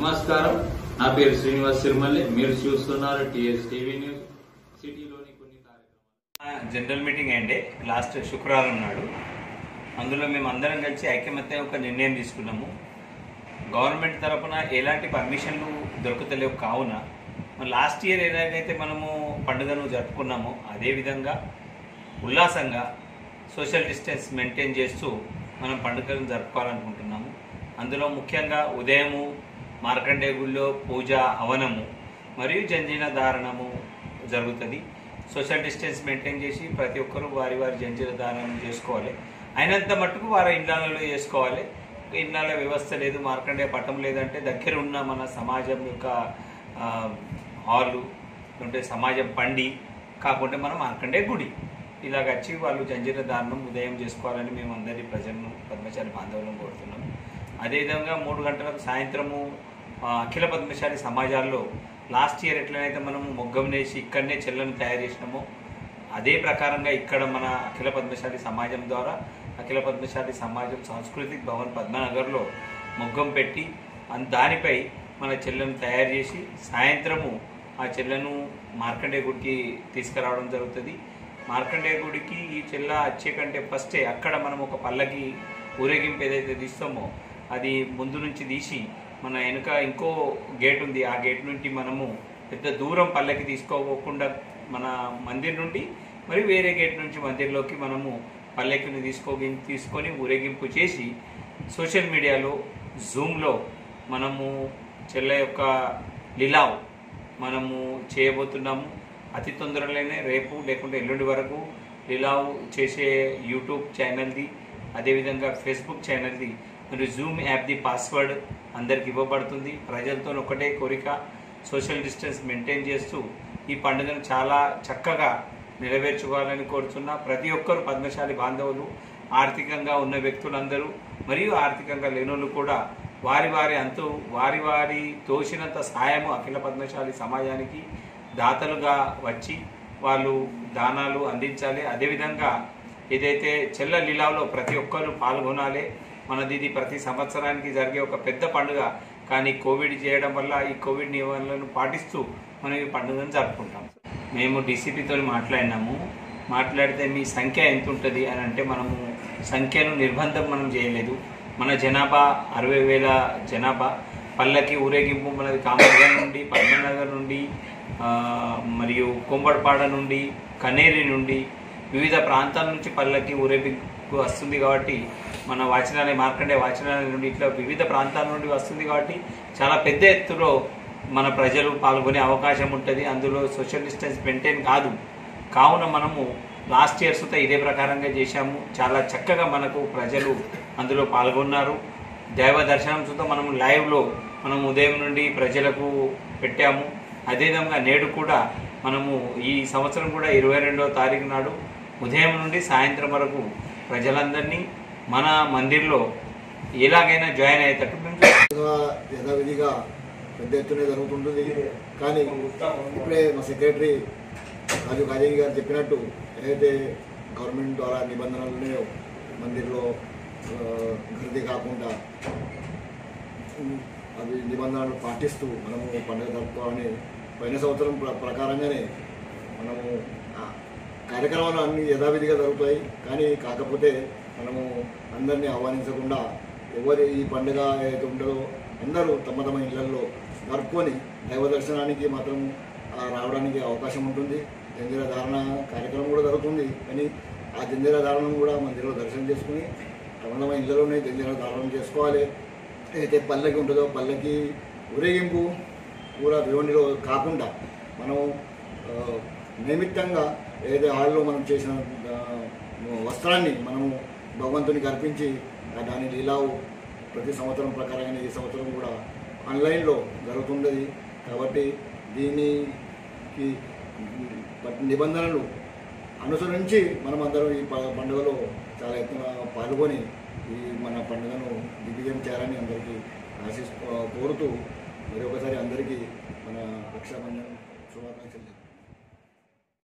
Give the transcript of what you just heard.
నమస్కారం నా పేరు శ్రీనివాస్ సిరిమల్లి మీరు చూస్తున్నారు టిఎస్ టీవీ న్యూస్ సిటీలోని కొన్ని కార్యక్రమాలు జనరల్ మీటింగ్ అయిండే లాస్ట్ శుక్రవారం నాడు అందులో మేము అందరం కలిసి ఐక్యమత్య ఒక నిర్ణయం తీసుకున్నాము గవర్నమెంట్ తరపున ఎలాంటి పర్మిషన్లు దొరుకుతలేవు కావున మరి లాస్ట్ ఇయర్ ఎలాగైతే మనము పండుగను జరుపుకున్నామో అదేవిధంగా ఉల్లాసంగా సోషల్ డిస్టెన్స్ మెయింటైన్ చేస్తూ మనం పండుగను జరుపుకోవాలనుకుంటున్నాము అందులో ముఖ్యంగా ఉదయము మార్కండే గుళ్ళో పూజ హవనము మరియు జంజీన ధారణము జరుగుతుంది సోషల్ డిస్టెన్స్ మెయింటైన్ చేసి ప్రతి ఒక్కరూ వారి వారి జంజీల ధారణం చేసుకోవాలి అయినంత మట్టుకు వారి ఇళ్ళలో చేసుకోవాలి ఇళ్ళ వ్యవస్థ లేదు మార్కండే పట్టం లేదంటే దగ్గర ఉన్న మన సమాజం యొక్క ఆ, హాలు అంటే సమాజం పండి కాకుంటే మనం మార్కండే గుడి ఇలాగ వచ్చి వాళ్ళు జంజీర దారుణం ఉదయం చేసుకోవాలని మేము అందరి ప్రజలను పద్మశాలి బాంధవులను కోరుతున్నాం అదేవిధంగా మూడు గంటలకు సాయంత్రము ఆ, అఖిల పద్మశాలి సమాజాల్లో లాస్ట్ ఇయర్ ఎట్లనైతే మనము మొగ్గం నేసి ఇక్కడనే చెల్లను తయారు చేసినామో అదే ప్రకారంగా ఇక్కడ మన అఖిల పద్మశాలి సమాజం ద్వారా అఖిల పద్మశాలి సమాజం సాంస్కృతిక్ భవన్ పద్మనగర్లో మొగ్గం పెట్టి అన్- దానిపై మన చెల్లెను తయారు చేసి సాయంత్రము ఆ చెల్లెను మార్కండే గుడికి తీసుకురావడం జరుగుతుంది మార్కండే గుడికి ఈ చెల్ల వచ్చే కంటే ఫస్టే అక్కడ మనం ఒక పల్లకి ఊరేగింపు ఏదైతే తీస్తామో అది ముందు నుంచి తీసి మన వెనుక ఇంకో గేట్ ఉంది ఆ గేట్ నుండి మనము పెద్ద దూరం పల్లకి తీసుకోకుండా మన మందిర్ నుండి మరి వేరే గేట్ నుంచి మందిర్లోకి మనము పల్లెకిని తీసుకో తీసుకొని ఊరేగింపు చేసి సోషల్ మీడియాలో జూమ్లో మనము చెల్ల యొక్క లిలావ్ మనము చేయబోతున్నాము అతి తొందరలోనే రేపు లేకుంటే ఎల్లుండి వరకు లిలావ్ చేసే యూట్యూబ్ ఛానల్ది అదేవిధంగా ఫేస్బుక్ ఛానల్ది మరియు జూమ్ యాప్ది పాస్వర్డ్ అందరికి ఇవ్వబడుతుంది ప్రజలతో ఒకటే కోరిక సోషల్ డిస్టెన్స్ మెయింటైన్ చేస్తూ ఈ పండుగను చాలా చక్కగా నెరవేర్చుకోవాలని కోరుతున్నా ప్రతి ఒక్కరు పద్మశాలి బాంధవులు ఆర్థికంగా ఉన్న వ్యక్తులందరూ మరియు ఆర్థికంగా లేనోళ్ళు కూడా వారి వారి అంతు వారి వారి తోచినంత సాయము అఖిల పద్మశాలి సమాజానికి దాతలుగా వచ్చి వాళ్ళు దానాలు అందించాలి అదేవిధంగా ఏదైతే చెల్ల లీలాలో ప్రతి ఒక్కరు పాల్గొనాలి మనది ఇది ప్రతి సంవత్సరానికి జరిగే ఒక పెద్ద పండుగ కానీ కోవిడ్ చేయడం వల్ల ఈ కోవిడ్ నియమాలను పాటిస్తూ మనం ఈ పండుగను జరుపుకుంటాం మేము డీసీపీతో మాట్లాడినాము మాట్లాడితే మీ సంఖ్య ఎంత ఉంటుంది అని అంటే మనము సంఖ్యను నిర్బంధం మనం చేయలేదు మన జనాభా అరవై వేల జనాభా పల్లకి ఊరేగింపు మనది కామనగర్ నుండి పద్మనగర్ నుండి ఆ, మరియు కుంబడపాడ నుండి కనేరి నుండి వివిధ ప్రాంతాల నుంచి పల్లకి ఊరేగింపు వస్తుంది కాబట్టి మన వాచనాలయ మార్కండే వాచనాలయం నుండి ఇట్లా వివిధ ప్రాంతాల నుండి వస్తుంది కాబట్టి చాలా పెద్ద ఎత్తులో మన ప్రజలు పాల్గొనే అవకాశం ఉంటుంది అందులో సోషల్ డిస్టెన్స్ మెయింటైన్ కాదు కావున మనము లాస్ట్ ఇయర్ సుతా ఇదే ప్రకారంగా చేశాము చాలా చక్కగా మనకు ప్రజలు అందులో పాల్గొన్నారు దైవ దర్శనం సుతా మనం లైవ్లో మనం ఉదయం నుండి ప్రజలకు పెట్టాము అదేవిధంగా నేడు కూడా మనము ఈ సంవత్సరం కూడా ఇరవై రెండవ తారీఖు నాడు ఉదయం నుండి సాయంత్రం వరకు ప్రజలందరినీ మన మందిర్లో ఎలాగైనా జాయిన్ అయ్యేటట్టు మేము విధంగా యథావిధిగా పెద్ద ఎత్తున జరుగుతుంటుంది కానీ ఇప్పుడే మా సెక్రటరీ రాజు కాజేగి గారు చెప్పినట్టు ఏదైతే గవర్నమెంట్ ద్వారా నిబంధనలు ఉన్నాయో మందిర్లో ఆ, గర్ది కాకుండా ఉమ్, అవి నిబంధనలు పాటిస్తూ మనము పండుగ జరుపుకోవాలని పోయిన సంవత్సరం ప్ర- ప్రకారంగానే మనము ఆ కార్యక్రమాలు అన్ని యథావిధిగా జరుగుతాయి కానీ కాకపోతే మనము అందరినీ ఆహ్వానించకుండా ఎవరి ఈ పండుగ ఏదైతే ఉంటుందో అందరూ తమ తమ ఇళ్లలో జరుపుకొని దైవ దర్శనానికి మాత్రం ఆ, రావడానికి అవకాశం ఉంటుంది జంజీర ధారణ కార్యక్రమం కూడా జరుగుతుంది కానీ ఆ జంజీర ధారణం కూడా మందిరంలో దర్శనం చేసుకుని తమ తమ ఇళ్లలోనే జంజీర ధారణం చేసుకోవాలి అయితే పల్లకి ఉంటుందో పల్లకి ఊరేగింపు కూడా భివండిలో కాకుండా మనం ఆ, నిమిత్తంగా ఏదైతే హాల్లో మనం చేసిన ఆ, వస్త్రాన్ని మనము భగవంతునికి అర్పించి ఆ దాని లీలావు ప్రతి సంవత్సరం ప్రకారంగా ఈ సంవత్సరం కూడా ఆన్లైన్లో జరుగుతుంది కాబట్టి దీనికి నిబంధనలు అనుసరించి మనం అందరం ఈ ప- పండుగలో చాలా ఎత్తున పాల్గొని ఈ మన పండుగను దిగ్విజయం చేయాలని అందరికీ ఆశిస్తూ కోరుతూ మరి ఒకసారి అందరికీ మన రక్షాబంధన్ శుభాకాంక్షలు